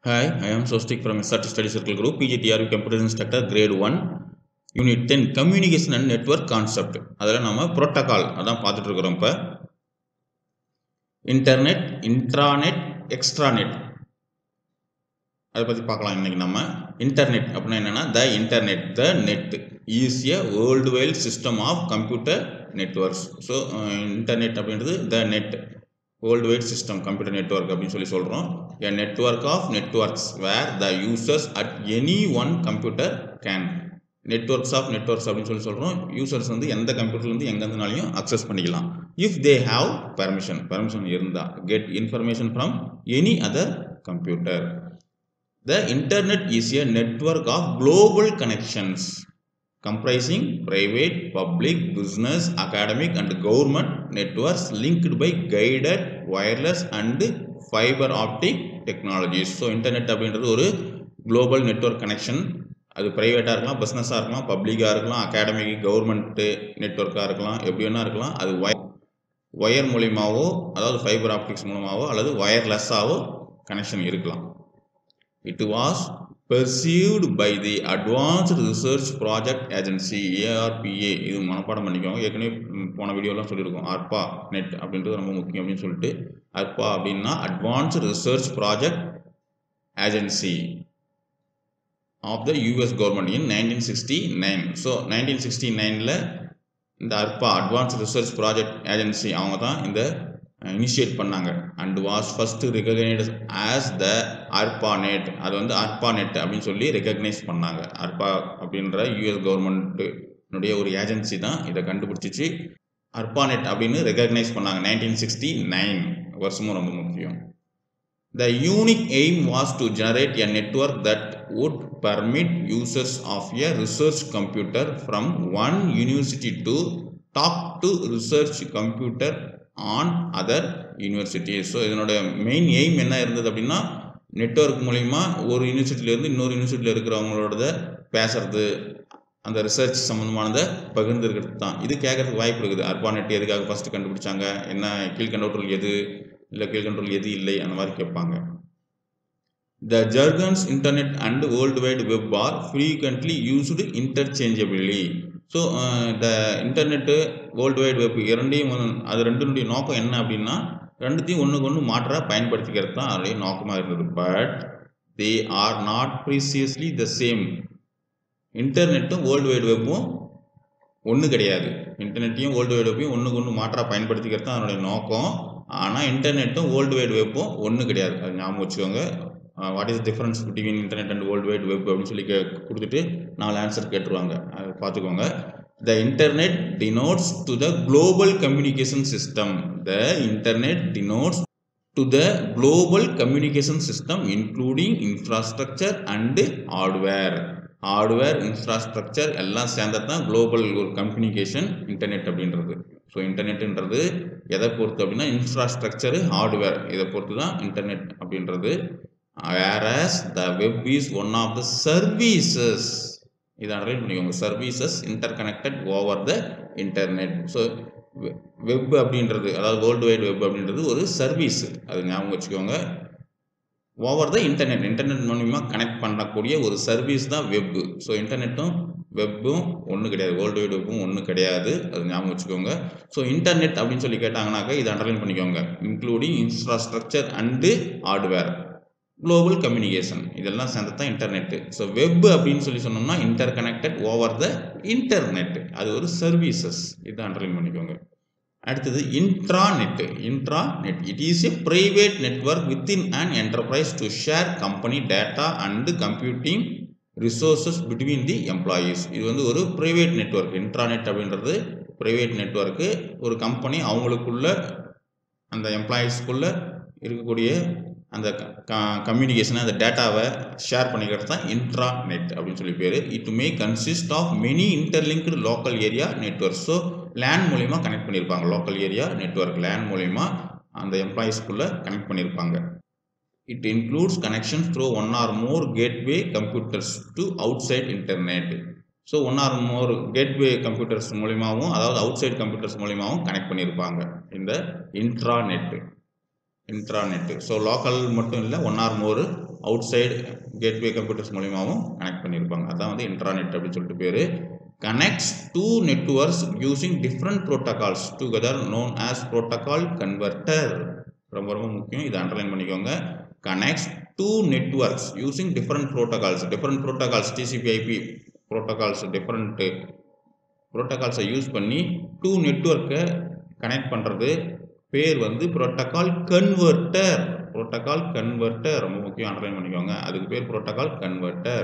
Hi, I am Sostik from SRT Study Circle Group, PGTRU Computer Instructor Grade 1, Unit 10 Communication and Network Concept. அதில் நம்ம protocol அதான் பார்த்துட்டு இருக்கிறோம் இப்போ internet intranet extranet அதை பற்றி பார்க்கலாம் இன்னைக்கு நம்ம இன்டர்நெட் அப்படின்னா என்னென்னா the internet the net is a world wild system of computer networks so internet அப்படின்றது the net world wide system computer network அப்படின்னு சொல்லி சொல்கிறோம் a network of networks where the users at any one computer can networks of networks அப்படின்னு சொல்லி சொல்கிறோம் users வந்து எந்த கம்ப்யூட்டர்லேருந்து எங்கேருந்துனாலையும் அக்சஸ் பண்ணிக்கலாம் if they have permission permission இருந்தால் get information from any other computer the internet is a network of global connections comprising private, public, business, academic and government networks linked by guided wireless and fiber optic technologies. So internet அப்படின்றது ஒரு global network connection அது ப்ரைவேட்டாக இருக்கலாம் பிஸ்னஸாக இருக்கலாம் பப்ளிக்காக இருக்கலாம் academic government நெட்ஒர்க்காக இருக்கலாம் எப்படி வேணா இருக்கலாம் அது ஒயர் ஒயர் மூலியமாகவோ அதாவது ஃபைபர் ஆப்டிக்ஸ் மூலமாகவோ அல்லது ஒயர்லெஸ்ஸாகவோ கனெக்ஷன் இருக்கலாம் it was perceived by the advanced research project agency ARPA இது மனப்பாடம் பண்ணிக்கோங்க ஏற்கனவே போன வீடியோலாம் சொல்லியிருக்கோம் அர்பா நெட் அப்படின்றது ரொம்ப முக்கியம் அப்படின்னு சொல்லிட்டு அர்பா அப்படின்னா advanced research project agency of the US government in nineteen sixty nine so nineteen sixty நைனில் இந்த Arba advance research project agency அவங்க தான் இந்த இனிஷியேட் பண்ணாங்க and was first recognise as the Arba net அது வந்து அர்பா நெட் அப்படின்னு சொல்லி ரெகக்னைஸ் பண்ணாங்க அர்பா அப்படின்ற யூஎஸ் கவர்மெண்ட்டுனுடைய ஒரு ஏஜென்சி தான் இதை கண்டுபிடிச்சிச்சு அர்பா நெட் அப்படின்னு ரெகக்னைஸ் பண்ணாங்க நைன்டீன் சிக்ஸ்டி நைன் வருஷமும் ரொம்ப முக்கியம் the unique aim was to generate a network that would permit users of a research computer from one university to talk to research computer on other universities ஸோ இதனோட main aim என்ன இருந்தது அப்படின்னா network மூலிமா ஒரு யூனிவர்சிட்டியிலேருந்து இன்னொரு யூனிவர்சிட்டியில் இருக்கிறவங்களோட பேசுறது அந்த ரிசர்ச் சம்மந்தமானதை பகிர்ந்துருக்கிறது தான் இது கேட்கறதுக்கு வாய்ப்பு இருக்குது அர்பா நெட் எதுக்காக ஃபஸ்ட்டு கண்டுபிடிச்சாங்க என்ன கீழ்கண்டோட்டல் எது இல்லை கீழ்கண்டோல் எது இல்லை அந்த மாதிரி கேட்பாங்க the jargons internet and world wide web are frequently used interchangeably so இந்த இன்டர்நெட்டு வேர்ல்டு வைட் வெப் இரண்டையும் அது ரெண்டுனுடைய நோக்கம் என்ன அப்படின்னா ரெண்டுத்தையும் ஒன்றுக்கு ஒன்று மாற்ற பயன்படுத்திக்கிறது தான் அதனுடைய நோக்கமாக இருந்தது but they are not precisely the same இன்டர்நெட்டும் வேர்ல்டு வைட் வெப்பும் ஒன்று கிடையாது இன்டர்நெட்டையும் வேர்ல்டு வைட் வெப்பையும் ஒன்றுக்கு ஒன்று மாற்ற பயன்படுத்திக்கிறது தான் அதனுடைய நோக்கம் ஆனால் இன்டர்நெட்டும் வேர்ல்டு வைட் வெப்பும் ஒன்று கிடையாது அது ஞாபகம் வச்சுக்கோங்க what is difference between internet and world wide web அப்படின்னு சொல்லி கே கொடுத்துட்டு நாலு ஆன்சர் கேட்டுருவாங்க அதை பார்த்துக்கோங்க the internet denotes to the global communication system the internet denotes to the global communication system including infrastructure and hardware hardware infrastructure எல்லாம் சேர்ந்தது தான் குளோபல் ஒரு கம்யூனிகேஷன் இன்டர்நெட் அப்படின்றது ஸோ இன்டர்நெட்டுன்றது எதை பொறுத்து அப்படின்னா இன்ஃப்ராஸ்ட்ரக்சரு ஹார்ட்வேர் இதை பொறுத்து தான் இன்டர்நெட் அப்படின்றது whereas the web is one of the services இதை அண்டர்லைன் பண்ணிக்கோங்க services interconnected over the internet so web அப்படின்றது அதாவது வேர்ல்டு வைட் வெப் அப்படின்றது ஒரு சர்வீஸ் அது ஞாபகம் வச்சுக்கோங்க ஓவர் த இன்டர்நெட் இன்டர்நெட் மூலிமா கனெக்ட் பண்ணக்கூடிய ஒரு சர்வீஸ் தான் வெப்பு ஸோ இன்டர்நெட்டும் வெப்பும் ஒன்று கிடையாது வேர்ல்டு வைட் வெப்பும் ஒன்று கிடையாது அது ஞாபகம் வச்சுக்கோங்க ஸோ இன்டர்நெட் அப்படின்னு சொல்லி கேட்டாங்கனாக்கா இதை அண்டர்லைன் பண்ணிக்கோங்க including infrastructure and hardware global communication இதெல்லாம் சேர்ந்து தான் இன்டர்நெட்டு ஸோ வெப் அப்படின்னு சொல்லி சொன்னோம்னா interconnected over the internet அது ஒரு சர்வீசஸ் இதை அண்டர்லைன் பண்ணிக்கோங்க அடுத்தது intranet intranet it is a private network within and enterprise to share company data and computing resources between the employees இது வந்து ஒரு ப்ரைவேட் நெட்ஒர்க் இன்ட்ராநெட் அப்படின்றது private network ஒரு கம்பெனி அவங்களுக்குள்ள அந்த எம்ப்ளாயீஸ்க்குள்ளே இருக்கக்கூடிய அந்த கம்யூனிகேஷனை அந்த டேட்டாவை ஷேர் பண்ணிக்கிறது தான் இன்ட்ரா நெட் அப்படின்னு சொல்லி பேர் it may consist of many interlinked local area network so LAN மூலிமா கனெக்ட் பண்ணியிருப்பாங்க லோக்கல் ஏரியா நெட்ஒர்க் லேண்ட் மூலிமா அந்த எம்ப்ளாயீஸ்க்குள்ளே கனெக்ட் பண்ணியிருப்பாங்க it includes connection through one or more gateway computers to outside internet so one or more gateway computers மூலிமாவும் அதாவது outside computers மூலிமாவும் கனெக்ட் பண்ணியிருப்பாங்க இந்த intranet intranet so local மட்டும் இல்லை one or more outside gateway computers மூலியமாகவும் connect பண்ணியிருப்பாங்க அதான் வந்து இன்ட்ராநெட் அப்படின்னு சொல்லிட்டு பேர் connects two networks using different protocols together known as protocol converter ரொம்ப ரொம்ப முக்கியம் இதை அண்டர்லைன் பண்ணிக்கோங்க connects two networks using different protocols different protocols TCP IP protocols different protocols use பண்ணி டூ நெட்ஒர்க்கை கனெக்ட் பண்ணுறது பேர் வந்து புரோட்டோகால் கன்வெர்ட்டர் புரோட்டோகால் கன்வெர்ட்டர் ரொம்ப முக்கியம் அண்டர்லைன் பண்ணிக்கோங்க அதுக்கு பேர் புரோட்டோகால் கன்வெர்ட்டர்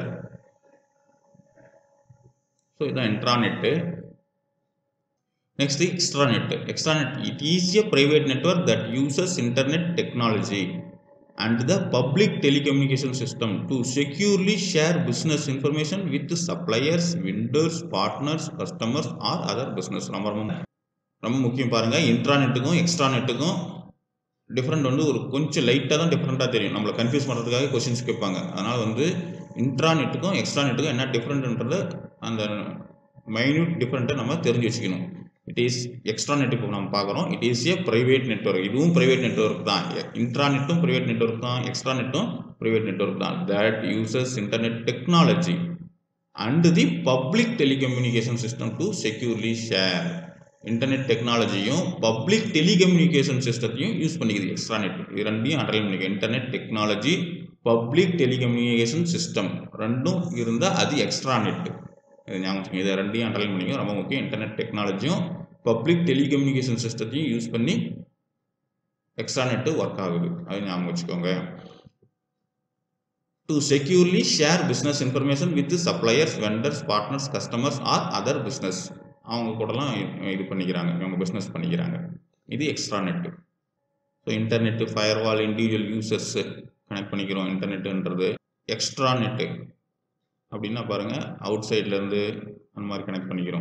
ஸோ இதுதான் intranet next extranet extranet it is a private network that uses internet technology and the public telecommunication system to securely share business information with suppliers, vendors, partners, customers or other business ரொம்ப ரொம்ப ரொம்ப முக்கியம் பாருங்க இன்ட்ராநெட்டுக்கும் எக்ஸ்ட்ராநெட்டுக்கும் different வந்து ஒரு கொஞ்சம் லைட்டாக தான் டிஃப்ரெண்ட்டாக தெரியும் நம்மளை கன்ஃபியூஸ் பண்ணுறதுக்காக கொஸ்டின்ஸ் கேட்பாங்க அதனால் வந்து இன்ட்ராநெட்டுக்கும் எக்ஸ்ட்ராநெட்டுக்கும் என்ன டிஃப்ரெண்ட்ன்றத அந்த மைன்யூட் டிஃப்ரெண்ட்டை நம்ம தெரிஞ்சு வச்சுக்கணும் இட் இஸ் எக்ஸ்ட்ராநெட் இப்போ நம்ம பார்க்குறோம் it is a private network இதுவும் ப்ரைவேட் நெட்ஒர்க் தான் இன்ட்ராநெட்டும் ப்ரைவேட் நெட்ஒர்க் தான் எக்ஸ்ட்ராநெட்டும் ப்ரைவேட் நெட்ஒர்க் தான் that uses internet technology and the public telecommunication system to securely share internet டெக்னாலஜியும் பப்ளிக் டெலிகம்யூனிகேஷன் சிஸ்டத்தையும் யூஸ் பண்ணிக்குது எக்ஸ்ட்ராநெட் இது ரெண்டையும் அண்டர்லைன் பண்ணிக்க internet technology public telecommunication system ரெண்டும் இருந்தால் அது எக்ஸ்ட்ராநெட் இது ஞாபகம் இதை ரெண்டையும் அண்டர்லைன் பண்ணிக்க ரொம்ப முக்கியம் இன்டர்நெட் டெக்னாலஜியும் பப்ளிக் டெலிகம்யூனிகேஷன் சிஸ்டத்தையும் யூஸ் பண்ணி எக்ஸ்ட்ராநெட்டு ஒர்க் ஆகுது அது ஞாபகம் வச்சுக்கோங்க to securely share business information with suppliers vendors partners customers or other business அவங்க கூடலாம் இது பண்ணிக்கிறாங்க இவங்க பிஸ்னஸ் பண்ணிக்கிறாங்க இது extranet so internet firewall individual users connect பண்ணிக்கிறோம் இன்டர்நெட்டுன்றது எக்ஸ்ட்ராநெட்டு அப்படின்னா பாருங்கள் அவுட் சைட்லேருந்து அந்த மாதிரி கனெக்ட் பண்ணிக்கிறோம்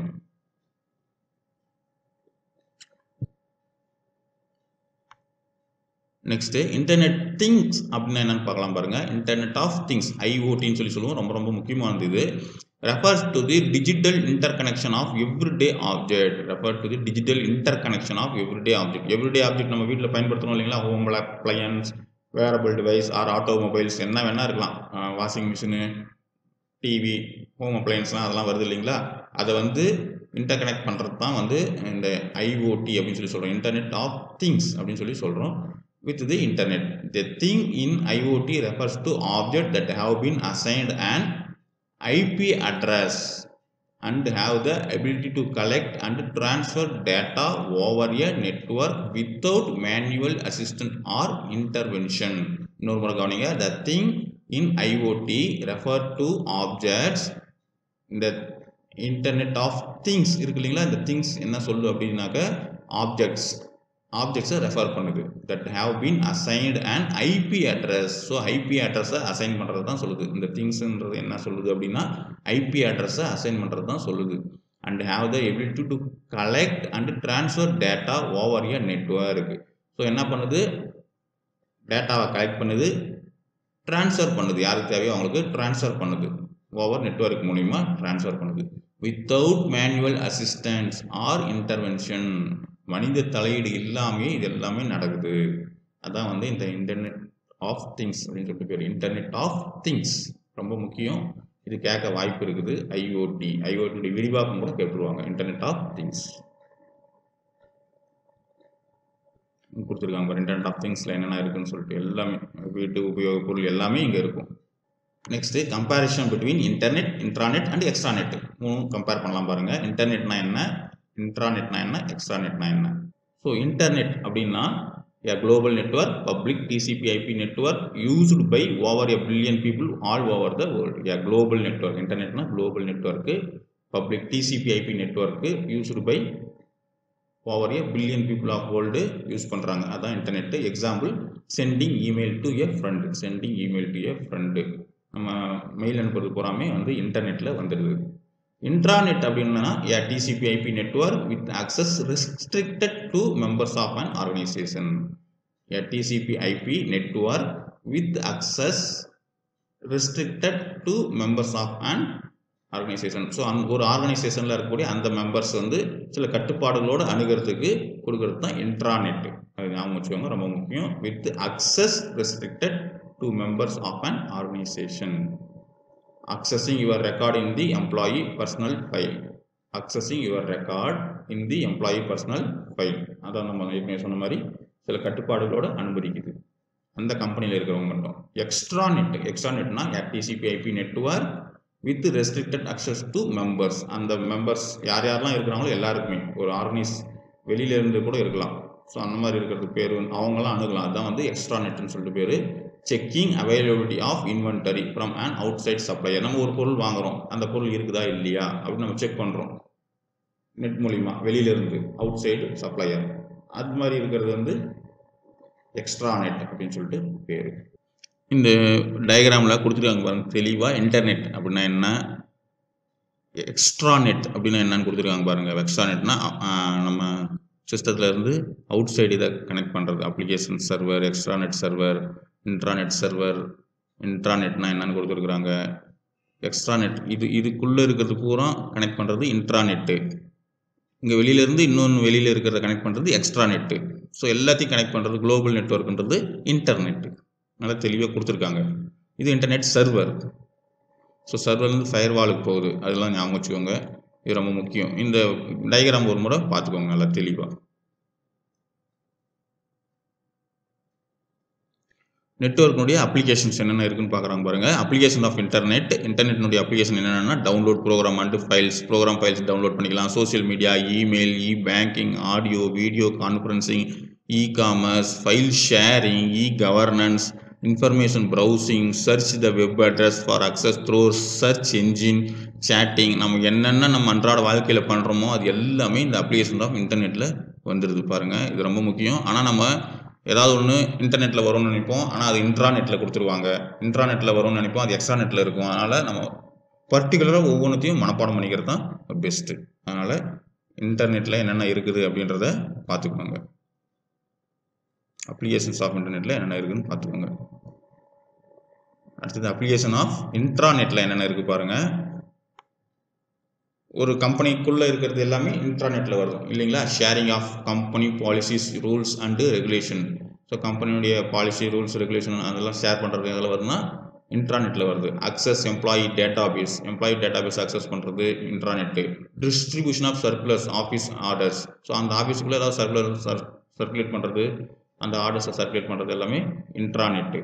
நெக்ஸ்ட்டு இன்டர்நெட் திங்ஸ் அப்படின்னா என்னன்னு பார்க்கலாம் பாருங்கள் இன்டர்நெட் ஆஃப் திங்ஸ் ஐஓடின்னு சொல்லி சொல்லுவோம் ரொம்ப ரொம்ப முக்கியமானது இது refers to the digital interconnection of everyday object refer to the digital interconnection of everyday object everyday object நம்ம வீட்டில் பயன்படுத்துகிறோம் இல்லைங்களா home appliances wearable device or automobiles என்ன வேணால் இருக்கலாம் வாஷிங் மிஷினு டிவி ஹோம் அப்ளையன்ஸ்லாம் அதெல்லாம் வருது இல்லைங்களா அதை வந்து இன்டர் கனெக்ட் பண்ணுறது தான் வந்து இந்த ஐஓடி அப்படின்னு சொல்லி சொல்கிறோம் இன்டர்நெட் ஆஃப் திங்ஸ் அப்படின்னு சொல்லி சொல்கிறோம் with the internet. The thing in IoT refers to objects that have been assigned an IP address and have the ability to collect and transfer data over a network without manual assistance or intervention. இன்னொரு முறை கவனிங்க the thing in IoT refer to objects இந்த internet of things இருக்கு இல்லைங்களா இந்த things என்ன சொல்லு அப்படின்னாக்க ஆப்ஜெக்ட்ஸ் ஆப்ஜெக்ட்ஸை ரெஃபர் பண்ணுது that have been assigned and IP address so IP அட்ரஸை அசைன் பண்ணுறது தான் சொல்லுது இந்த திங்ஸுன்றது என்ன சொல்லுது அப்படின்னா ஐபி அட்ரஸை அசைன் பண்ணுறது தான் சொல்லுது and have the ability to collect and transfer data over a network so என்ன பண்ணுது டேட்டாவை கலெக்ட் பண்ணுது ட்ரான்ஸ்ஃபர் பண்ணுது யாருக்கு தேவையோ அவங்களுக்கு ட்ரான்ஸ்ஃபர் பண்ணுது ஓவர் நெட்ஒர்க் மூலிமா ட்ரான்ஸ்ஃபர் பண்ணுது without manual assistance or intervention மனித தலையீடு இல்லாமே இது எல்லாமே நடக்குது அதான் வந்து இந்த இன்டர்நெட் ஆஃப் திங்ஸ் அப்படின்னு சொல்லிட்டு பேர் இன்டர்நெட் ஆஃப் திங்ஸ் ரொம்ப முக்கியம் இது கேட்க வாய்ப்பு இருக்குது ஐஓடி ஐஓடி விரிவாக்கம் கூட கேட்டுருவாங்க இன்டர்நெட் ஆஃப் திங்ஸ் கொடுத்துருக்காங்க இன்டர்நெட் ஆஃப் திங்ஸில் என்னென்ன இருக்குன்னு சொல்லிட்டு எல்லாமே வீட்டு உபயோக பொருள் எல்லாமே இங்கே இருக்கும் next comparison between internet intranet and extranet மூணும் கம்பேர் பண்ணலாம் பாருங்கள் இன்டர்நெட்னா என்ன இன்ட்ராநெட்னா என்ன எக்ஸ்ட்ராநெட்னா என்ன ஸோ இன்டர்நெட் அப்படின்னா a global network public TCP IP network used by over a billion people all over the world a global network internetனா global network public TCP IP network used by over a billion people of world use பண்ணுறாங்க அதான் internet example sending email to a friend sending email to a friend நம்ம mail அனுப்புறது பூராமே வந்து இன்டர்நெட்டில் வந்துடுது intranet அப்படின்னா a TCP IP network with access restricted to members of an organisation a TCP IP network with access restricted to members of an organisation so an ஒரு ஆர்கனைசேஷனில் இருக்கக்கூடிய அந்த மெம்பர்ஸ் வந்து சில கட்டுப்பாடுகளோடு அணுகிறதுக்கு கொடுக்கறது தான் இன்ட்ராநெட் அது ஞாபகம் வச்சுக்கோங்க ரொம்ப முக்கியம் with access restricted to members of an organization accessing your record in the employee personal file accessing your record in the employee personal file அதான் நம்ம ஏற்கனவே சொன்ன மாதிரி சில கட்டுப்பாடுகளோட அனுமதிக்குது அந்த கம்பெனியில் இருக்கிறவங்க மட்டும் எக்ஸ்ட்ரா நெட் எக்ஸ்ட்ரா நெட்னா TCP IP network with restricted access to members அந்த மெம்பர்ஸ் யார் யாரெல்லாம் இருக்கிறாங்களோ எல்லாருக்குமே ஒரு ஆர்கனைஸ் வெளியில இருந்து கூட இருக்கலாம் ஸோ அந்த மாதிரி இருக்கிறது பேர் அவங்களாம் அணுகலாம் அதுதான் வந்து எக்ஸ்ட்ரா நெட்னு சொல்லிட்டு பேர் checking availability of inventory from and outside supplier நம்ம ஒரு பொருள் வாங்குறோம் அந்த பொருள் இருக்குதா இல்லையா அப்படின்னு நம்ம செக் பண்ணுறோம் நெட் மூலிமா வெளியிலேருந்து அவுட் சைடு சப்ளையர் அது மாதிரி இருக்கிறது வந்து எக்ஸ்ட்ரா நெட் அப்படின்னு சொல்லிட்டு பேர் இந்த டயக்ராமில் கொடுத்துருக்காங்க பாருங்க தெளிவாக இன்டர்நெட் அப்படின்னா என்ன எக்ஸ்ட்ரா நெட் அப்படின்னா என்னன்னு கொடுத்துருக்காங்க பாருங்கள் எக்ஸ்ட்ரா நெட்னா நம்ம சிஸ்டத்தில் இருந்து அவுட் சைடு இதை கனெக்ட் பண்ணுறது application server extranet server intranet server இன்ட்ராநெட்னா என்னன்னு கொடுத்துருக்குறாங்க எக்ஸ்ட்ரா நெட் இது இதுக்குள்ளே இருக்கிறது பூரா கனெக்ட் பண்ணுறது இன்ட்ராநெட்டு இங்கே வெளியிலேருந்து இன்னொன்று வெளியில் இருக்கிறத கனெக்ட் பண்ணுறது எக்ஸ்ட்ரா நெட்டு ஸோ எல்லாத்தையும் கனெக்ட் பண்ணுறது குளோபல் நெட்ஒர்க்ன்றது இன்டர்நெட்டு நல்லா தெளிவாக கொடுத்துருக்காங்க இது இன்டர்நெட் சர்வர் ஸோ சர்வர்லேருந்து ஃபயர் வாலுக்கு போகுது அதெல்லாம் ஞாபகம் வச்சுக்கோங்க இது ரொம்ப முக்கியம் இந்த டயக்ராம் ஒரு முறை பார்த்துக்கோங்க நல்லா தெளிவாக நெட்ஒர்க்னுடைய அப்ளிகேஷன்ஸ் என்னென்ன இருக்குன்னு பார்க்குறாங்க பாருங்கள் அப்ளிகேஷன் ஆஃப் இன்டர்நெட் இன்டர்நெட்னுடைய அப்ளிகேஷன் என்னென்னா download program and files program files download பண்ணிக்கலாம் social media email e banking audio video conferencing e commerce file sharing e governance information browsing search the web address for access through search engine chatting நம்ம என்னென்ன நம்ம அன்றாட வாழ்க்கையில் பண்ணுறோமோ அது எல்லாமே இந்த அப்ளிகேஷன் ஆஃப் இன்டர்நெட்டில் வந்துடுது பாருங்கள் இது ரொம்ப முக்கியம் ஆனால் நம்ம ஏதாவது ஒன்று இன்டர்நெட்டில் வரும்னு நினைப்போம் ஆனால் அது இன்ட்ராநெட்டில் கொடுத்துருவாங்க இன்ட்ராநெட்டில் வரும்னு நினைப்போம் அது எக்ஸ்ட்ரா நெட்டில் இருக்கும் அதனால் நம்ம பர்டிகுலராக ஒவ்வொன்றத்தையும் மனப்பாடம் பண்ணிக்கிறது தான் பெஸ்ட்டு அதனால் இன்டர்நெட்டில் என்னென்ன இருக்குது அப்படின்றத பார்த்துக்கோங்க அப்ளிகேஷன்ஸ் ஆஃப் இன்டர்நெட்டில் என்னென்ன இருக்குதுன்னு பார்த்துக்கோங்க அடுத்தது அப்ளிகேஷன் ஆஃப் இன்ட்ராநெட்டில் என்னென்ன இருக்குது பாருங்கள் ஒரு கம்பெனிக்குள்ளே இருக்கிறது எல்லாமே இன்ட்ராநெட்டில் வரும் இல்லைங்களா sharing of company policies rules and regulation so கம்பெனியுடைய பாலிசி ரூல்ஸ் ரெகுலேஷன் அதெல்லாம் ஷேர் பண்ணுறது எதில் வருதுன்னா இன்ட்ராநெட்டில் வருது access employee database employee database access பண்ணுறது intranet distribution of circulars office orders so அந்த ஆஃபீஸுக்குள்ளே ஏதாவது சர்க்குலர் சர்க்குலேட் பண்ணுறது அந்த ஆர்டர்ஸை சர்க்குலேட் பண்ணுறது எல்லாமே intranet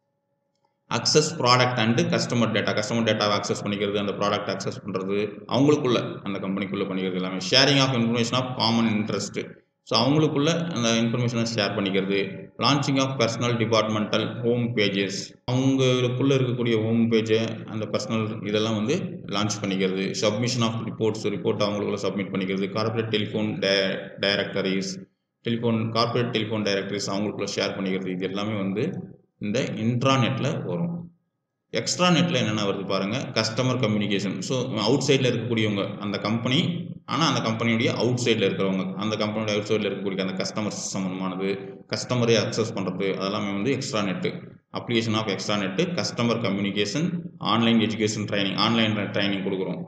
access product and customer data customer டேட்டாவை அக்சஸ் பண்ணிக்கிறது அந்த ப்ராடக்ட் அக்சஸ் பண்ணுறது அவங்களுக்குள்ள அந்த கம்பெனிக்குள்ளே பண்ணிக்கிறது எல்லாமே sharing of information of common interest so அவங்களுக்குள்ள அந்த இன்ஃபர்மேஷனை ஷேர் பண்ணிக்கிறது launching of personal departmental home pages அவங்களுக்குள்ளே இருக்கக்கூடிய ஹோம் பேஜை அந்த பர்சனல் இதெல்லாம் வந்து லான்ச் பண்ணிக்கிறது சப்மிஷன் ஆஃப் ரிப்போர்ட்ஸ் ரிப்போர்ட் அவங்களுக்குள்ள சப்மிட் பண்ணிக்கிறது கார்பரேட் டெலிஃபோன் டே directories telephone corporate telephone directories அவங்களுக்குள்ள ஷேர் பண்ணிக்கிறது இது எல்லாமே வந்து இந்த இன்ட்ராநெட்டில் வரும் எக்ஸ்ட்ரா நெட்டில் என்னென்ன வருது பாருங்கள் கஸ்டமர் கம்யூனிகேஷன் ஸோ அவுட் சைடில் இருக்கக்கூடியவங்க அந்த கம்பெனி ஆனால் அந்த கம்பெனியுடைய அவுட் சைடில் இருக்கிறவங்க அந்த கம்பெனியோட அவுட் சைடில் இருக்கக்கூடிய அந்த கஸ்டமர்ஸ் சம்மந்தமானது கஸ்டமரை அக்சஸ் பண்ணுறது அதெல்லாமே வந்து extranet application of extranet customer communication online education training online training கொடுக்குறோம்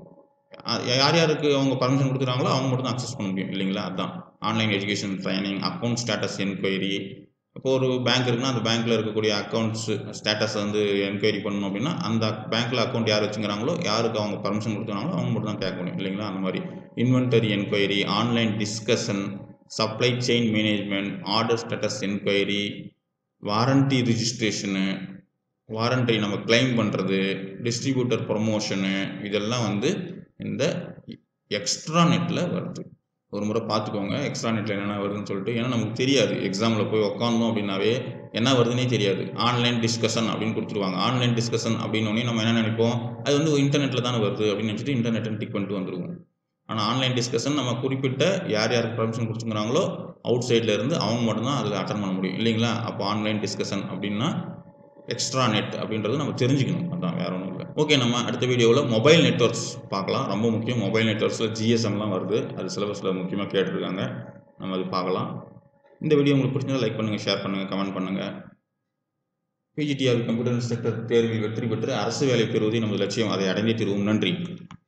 யார் யாருக்கு அவங்க பர்மிஷன் கொடுக்குறாங்களோ அவங்க மட்டும் தான் அக்சஸ் பண்ண முடியும் இல்லைங்களா அதுதான் online education training account status enquiry இப்போ ஒரு பேங்க் இருக்குன்னா அந்த பேங்க்கில் இருக்கக்கூடிய அக்கௌண்ட்ஸ் ஸ்டேட்டஸ் வந்து என்கொயரி பண்ணணும் அப்படின்னா அந்த பேங்க்கில் அக்கௌண்ட் யார் வச்சுக்கிறாங்களோ யாருக்கு அவங்க பர்மிஷன் கொடுத்துறாங்களோ அவங்க மட்டும் தான் கேட்க முடியும் இல்லைங்களா அந்த மாதிரி inventory enquiry online discussion supply chain management order status enquiry warranty registration warranty நம்ம கிளைம் பண்ணுறது டிஸ்ட்ரிபியூட்டர் ப்ரொமோஷனு இதெல்லாம் வந்து இந்த எக்ஸ்ட்ரா நெட்டில் வருது ஒரு முறை பார்த்துக்கோங்க எக்ஸ்ட்ரா நெட்டில் என்னென்ன வருதுன்னு சொல்லிட்டு ஏன்னா நமக்கு தெரியாது எக்ஸாமில் போய் உட்காந்தோம் அப்படின்னாவே என்ன வருதுன்னே தெரியாது ஆன்லைன் டிஸ்கஷன் அப்படின்னு கொடுத்துருவாங்க ஆன்லைன் டிஸ்கஷன் அப்படின்னோடனே நம்ம என்ன நினைப்போம் அது வந்து இன்டர்நெட்டில் தானே வருது அப்படின்னு நினச்சிட்டு இன்டர்நெட்டை டிக் பண்ணிட்டு வந்துடுவோம் ஆனால் ஆன்லைன் டிஸ்கஷன் நம்ம குறிப்பிட்ட யார் யாருக்கு பர்மிஷன் கொடுத்துங்கிறாங்களோ அவுட் சைடில் இருந்து அவங்க மட்டும்தான் அதில் அட்டன் பண்ண முடியும் இல்லைங்களா அப்போ ஆன்லைன் டிஸ்கஷன் அப்படின்னா எக்ஸ்ட்ரா நெட் அப்படின்றது நம்ம தெரிஞ்சுக்கணும் அதான் வேற ஒன்றும் இல்லை ஓகே நம்ம அடுத்த வீடியோவில் மொபைல் நெட்ஒர்க்ஸ் பார்க்கலாம் ரொம்ப முக்கியம் மொபைல் நெட்ஒர்க்ஸில் ஜிஎஸ்எம்லாம் வருது அது சிலபஸில் முக்கியமாக கேட்டிருக்காங்க நம்ம அது பார்க்கலாம் இந்த வீடியோ உங்களுக்கு பிடிச்சிருந்தா லைக் பண்ணுங்கள் ஷேர் பண்ணுங்கள் கமெண்ட் பண்ணுங்கள் பிஜிடிஆர் கம்ப்யூட்டர் இன்ஸ்ட்ரக்டர் தேர்வில் வெற்றி பெற்று அரசு வேலை பெறுவதே நமது லட்சியம் அதை அடைந்தே தருவோம் நன்றி